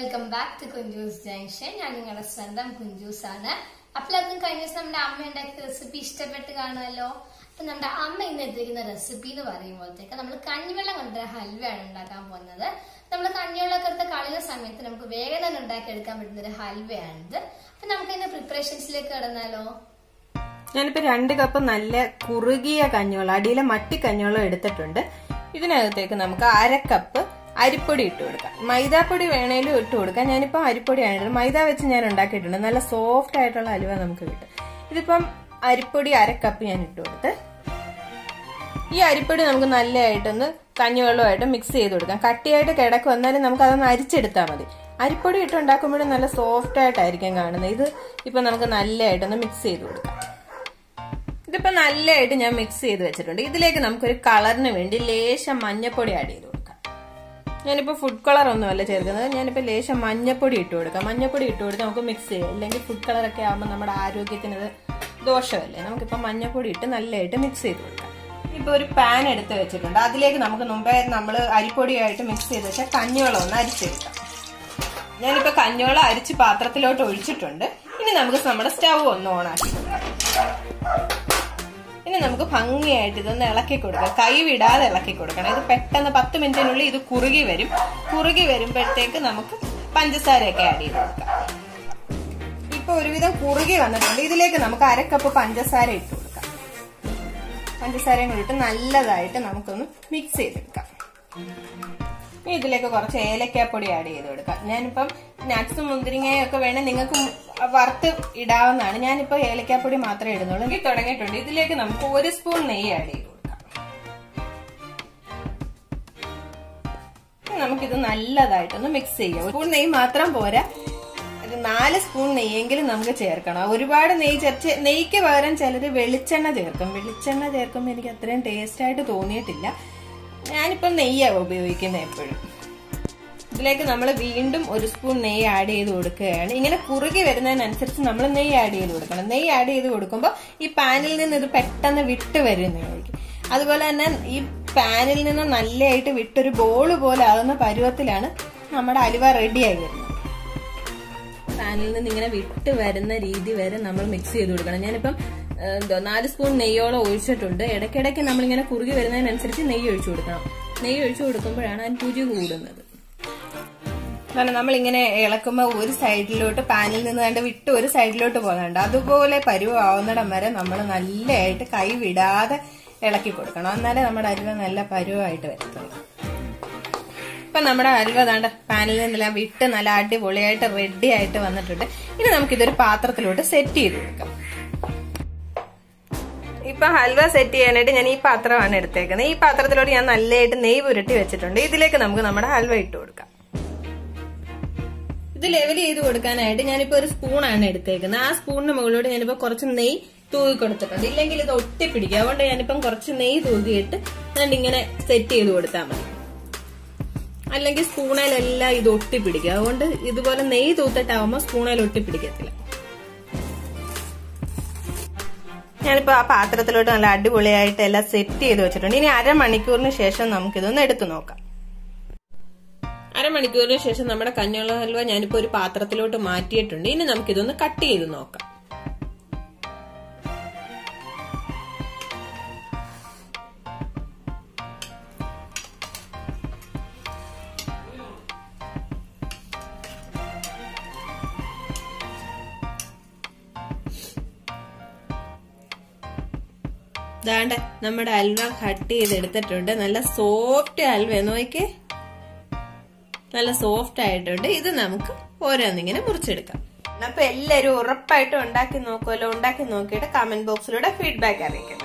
welcome back to Kunjoos junction ഞാൻ നിങ്ങളുടെ സ്വന്തം കുഞ്ചൂസ് ആണ് അപ്പോൾ അതും കഴിഞ്ഞ ദിവസം നമ്മുടെ അമ്മ ഉണ്ടാക്കിയ റെസിപ്പി ഇഷ്ടപ്പെട്ട് കാണുമല്ലോ അപ്പൊ നമ്മുടെ അമ്മ ഇന്ന് എത്തിക്കുന്ന റെസിപ്പി എന്ന് പറയുമ്പോഴത്തേക്ക് നമ്മൾ കഞ്ഞിവെള്ളം കൊണ്ടൊരു ഹൽവയാണ് ഉണ്ടാക്കാൻ പോകുന്നത് നമ്മൾ കഞ്ഞിവെള്ളമൊക്കെ എടുത്ത് കളയുന്ന സമയത്ത് നമുക്ക് വേഗം തന്നെ ഉണ്ടാക്കിയെടുക്കാൻ പറ്റുന്ന ഒരു ഹൽവയാണിത് അപ്പൊ നമുക്ക് ഇതിന്റെ പ്രിപ്പറേഷൻസിലേക്ക് കടന്നാലോ ഞാനിപ്പോ രണ്ട് കപ്പ് നല്ല കുറുകിയ കഞ്ഞോളം അടിയിലെ മട്ടി കഞ്ഞോളം എടുത്തിട്ടുണ്ട് ഇതിനകത്തേക്ക് നമുക്ക് അര കപ്പ് അരിപ്പൊടി ഇട്ട് കൊടുക്കാം മൈദാപ്പൊടി വേണേലും ഇട്ട് കൊടുക്കാം ഞാനിപ്പോ അരിപ്പൊടി ആയിട്ട് മൈദ വെച്ച് ഞാൻ ഉണ്ടാക്കിയിട്ടുണ്ട് നല്ല സോഫ്റ്റ് ആയിട്ടുള്ള അലുവ നമുക്ക് കിട്ടും ഇതിപ്പം അരിപ്പൊടി അര കപ്പ് ഞാൻ ഇട്ട് കൊടുത്ത് ഈ അരിപ്പൊടി നമുക്ക് നല്ലതായിട്ടൊന്ന് കഞ്ഞിവെള്ളമായിട്ട് മിക്സ് ചെയ്ത് കൊടുക്കാം കട്ടിയായിട്ട് കിടക്കും എന്നാലും നമുക്ക് അതൊന്ന് അരിച്ചെടുത്താൽ മതി അരിപ്പൊടി ഇട്ട് ഉണ്ടാക്കുമ്പോഴും നല്ല സോഫ്റ്റ് ആയിട്ടായിരിക്കും കാണുന്നത് ഇത് ഇപ്പൊ നമുക്ക് നല്ലതായിട്ടൊന്ന് മിക്സ് ചെയ്ത് കൊടുക്കാം ഇതിപ്പോ നല്ലതായിട്ട് ഞാൻ മിക്സ് ചെയ്ത് വെച്ചിട്ടുണ്ട് ഇതിലേക്ക് നമുക്കൊരു കളറിന് വേണ്ടി ലേശം മഞ്ഞപ്പൊടി ആഡ് ചെയ്ത് കൊടുക്കാം ഞാനിപ്പോ ഫുഡ് കളർ ഒന്നുമല്ല ചേർക്കുന്നത് ഞാനിപ്പോ ലേശം മഞ്ഞപ്പൊടി ഇട്ട് കൊടുക്കാം മഞ്ഞപ്പൊടി ഇട്ട് കൊടുത്ത് നമുക്ക് മിക്സ് ചെയ്യാം അല്ലെങ്കിൽ ഫുഡ് കളർ ഒക്കെ ആകുമ്പോൾ നമ്മുടെ ആരോഗ്യത്തിന് അത് ദോഷമല്ലേ നമുക്കിപ്പോ മഞ്ഞപ്പൊടി ഇട്ട് നല്ലതായിട്ട് മിക്സ് ചെയ്ത് കൊടുക്കാം ഇപ്പൊ ഒരു പാൻ എടുത്ത് വെച്ചിട്ടുണ്ട് അതിലേക്ക് നമുക്ക് മുമ്പേ നമ്മൾ അരിപ്പൊടിയായിട്ട് മിക്സ് ചെയ്ത് വെച്ചാൽ കഞ്ഞിവെള്ളം ഒന്ന് അരിച്ചെടുക്കാം ഞാനിപ്പോ കഞ്ഞിവെള്ളം അരിച്ച് പാത്രത്തിലോട്ട് ഒഴിച്ചിട്ടുണ്ട് ഇനി നമുക്ക് നമ്മുടെ സ്റ്റൗ ഒന്ന് ഓണാക്കി കൊടുക്കാം ഇനി നമുക്ക് ഭംഗിയായിട്ട് ഇതൊന്ന് ഇളക്കി കൊടുക്കാം കൈ വിടാതെ ഇളക്കി കൊടുക്കണം ഇത് പെട്ടെന്ന് പത്ത് മിനിറ്റിനുള്ളിൽ ഇത് കുറുകി വരും കുറുകി വരുമ്പോഴത്തേക്ക് നമുക്ക് പഞ്ചസാരയൊക്കെ ആഡ് ചെയ്ത് കൊടുക്കാം ഇപ്പൊ ഒരുവിധം കുറുകി വന്നിട്ടുണ്ട് ഇതിലേക്ക് നമുക്ക് അരക്കപ്പ് പഞ്ചസാര ഇട്ട് കൊടുക്കാം പഞ്ചസാരയും കൂടി ഇട്ട് നല്ലതായിട്ട് നമുക്കൊന്ന് മിക്സ് ചെയ്തെടുക്കാം ഇനി ഇതിലേക്ക് കുറച്ച് ഏലക്കാപ്പൊടി ആഡ് ചെയ്ത് കൊടുക്കാം ഞാനിപ്പം നട്ട്സ് മുന്തിരിങ്ങയൊക്കെ വേണേൽ നിങ്ങൾക്ക് വറുത്ത് ഇടാവുന്നതാണ് ഞാനിപ്പോ ഏലക്കാപ്പൊടി മാത്രമേ ഇടുന്നുള്ളൂ എനിക്ക് തുടങ്ങിയിട്ടുണ്ട് ഇതിലേക്ക് നമുക്ക് ഒരു സ്പൂൺ നെയ്യ് ആഡ് ചെയ്ത് കൊടുക്കാം നമുക്കിത് നല്ലതായിട്ടൊന്ന് മിക്സ് ചെയ്യാം സ്പൂൺ നെയ്യ് മാത്രം പോരാ ഒരു നാല് സ്പൂൺ നെയ്യെങ്കിലും നമുക്ക് ചേർക്കണം ഒരുപാട് നെയ്യ് ചേർച്ച് നെയ്ക്ക് പകരം ചിലർ വെളിച്ചെണ്ണ ചേർക്കും വെളിച്ചെണ്ണ ചേർക്കുമ്പോൾ എനിക്ക് അത്രയും ടേസ്റ്റ് ആയിട്ട് തോന്നിയിട്ടില്ല ഞാനിപ്പം നെയ്യാണ് ഉപയോഗിക്കുന്നത് എപ്പോഴും ഇതിലേക്ക് നമ്മൾ വീണ്ടും ഒരു സ്പൂൺ നെയ്യ് ആഡ് ചെയ്ത് കൊടുക്കുകയാണ് ഇങ്ങനെ കുറുകി വരുന്നതിനനുസരിച്ച് നമ്മൾ നെയ്യ് ആഡ് ചെയ്ത് കൊടുക്കണം നെയ്യ് ആഡ് ചെയ്ത് കൊടുക്കുമ്പോൾ ഈ പാനിൽ നിന്ന് ഇത് പെട്ടെന്ന് വിട്ട് വരുന്നതായിരിക്കും അതുപോലെ തന്നെ ഈ പാനിൽ നിന്ന് നല്ലതായിട്ട് വിട്ടൊരു ബോള് പോലെ ആകുന്ന പരുവത്തിലാണ് നമ്മുടെ അലുവ റെഡിയായി വരുന്നത് പാനിൽ നിന്ന് ഇങ്ങനെ വിട്ട് വരുന്ന രീതി വരെ നമ്മൾ മിക്സ് ചെയ്ത് കൊടുക്കണം ഞാനിപ്പം എന്തോ നാല് സ്പൂൺ നെയ്യോളം ഒഴിച്ചിട്ടുണ്ട് ഇടയ്ക്കിടയ്ക്ക് നമ്മളിങ്ങനെ കുറുകി വരുന്നതിനനുസരിച്ച് നെയ്യ് ഒഴിച്ചു കൊടുക്കണം നെയ്യ് ഒഴിച്ചു കൊടുക്കുമ്പോഴാണ് അതിന് രുചി കൂടുന്നത് കാരണം നമ്മളിങ്ങനെ ഇളക്കുമ്പോൾ ഒരു സൈഡിലോട്ട് പാനിൽ നിന്ന് കണ്ട് വിട്ട് ഒരു സൈഡിലോട്ട് പോകുന്നുണ്ട് അതുപോലെ പരുവാവുന്നിടം വരെ നമ്മൾ നല്ലതായിട്ട് കൈ വിടാതെ ഇളക്കി കൊടുക്കണം എന്നാലേ നമ്മുടെ അരുവ നല്ല പരുവായിട്ട് വരത്തുള്ളൂ ഇപ്പൊ നമ്മുടെ അലുവ ദാണ്ട പാനിൽ നിന്നെല്ലാം വിട്ട് നല്ല അടിപൊളിയായിട്ട് റെഡി ആയിട്ട് വന്നിട്ടുണ്ട് ഇനി നമുക്കിതൊരു പാത്രത്തിലോട്ട് സെറ്റ് ചെയ്ത് കൊടുക്കാം ഇപ്പൊ ഹൽവ സെറ്റ് ചെയ്യാനായിട്ട് ഞാൻ ഈ പാത്രമാണ് എടുത്തേക്കുന്നത് ഈ പാത്രത്തിലോട്ട് ഞാൻ നല്ലതായിട്ട് നെയ്യ് പുരട്ടി വെച്ചിട്ടുണ്ട് ഇതിലേക്ക് നമുക്ക് നമ്മുടെ ഹൽവ ഇട്ട് കൊടുക്കാം ഇത് ലെവൽ ചെയ്ത് കൊടുക്കാനായിട്ട് ഞാനിപ്പോ ഒരു സ്പൂണാണ് എടുത്തേക്കുന്നത് ആ സ്പൂണിന് മുകളിലോട്ട് ഞാനിപ്പോ കുറച്ച് നെയ്യ് തൂവി കൊടുത്തിട്ടുണ്ട് ഇല്ലെങ്കിൽ ഇത് ഒട്ടിപ്പിടിക്കും അതുകൊണ്ട് ഞാനിപ്പം കുറച്ച് നെയ്യ് തൂകിയിട്ട് ഞാൻ ഇങ്ങനെ സെറ്റ് ചെയ്ത് കൊടുത്താൽ മതി അല്ലെങ്കിൽ സ്പൂണിലെല്ലാം ഇത് ഒട്ടിപ്പിടിക്കും അതുകൊണ്ട് ഇതുപോലെ നെയ്യ് തൂത്തിട്ടാവുമ്പോൾ സ്പൂണിൽ ഒട്ടിപ്പിടിക്കത്തില്ല ഞാനിപ്പോ ആ പാത്രത്തിലോട്ട് നല്ല അടിപൊളിയായിട്ട് എല്ലാം സെറ്റ് ചെയ്ത് വെച്ചിട്ടുണ്ട് ഇനി അരമണിക്കൂറിന് ശേഷം നമുക്കിതൊന്ന് എടുത്തു നോക്കാം അരമണിക്കൂറിന് ശേഷം നമ്മുടെ കഞ്ഞോള ഹൽവ ഞാനിപ്പോ ഒരു പാത്രത്തിലോട്ട് മാറ്റിയിട്ടുണ്ട് ഇനി നമുക്കിതൊന്ന് കട്ട് ചെയ്ത് നോക്കാം ദാണ്ട നമ്മുടെ അൽവ കട്ട് ചെയ്തെടുത്തിട്ടുണ്ട് നല്ല സോഫ്റ്റ് അൽവ നോക്കിക്കേ നല്ല സോഫ്റ്റ് ആയിട്ടുണ്ട് ഇത് നമുക്ക് ഓരോന്നിങ്ങനെ മുറിച്ചെടുക്കാം അപ്പൊ എല്ലാരും ഉറപ്പായിട്ടും ഉണ്ടാക്കി നോക്കുമല്ലോ ഉണ്ടാക്കി നോക്കിയിട്ട് കമന്റ് ബോക്സിലൂടെ ഫീഡ്ബാക്ക് അറിയിക്കണം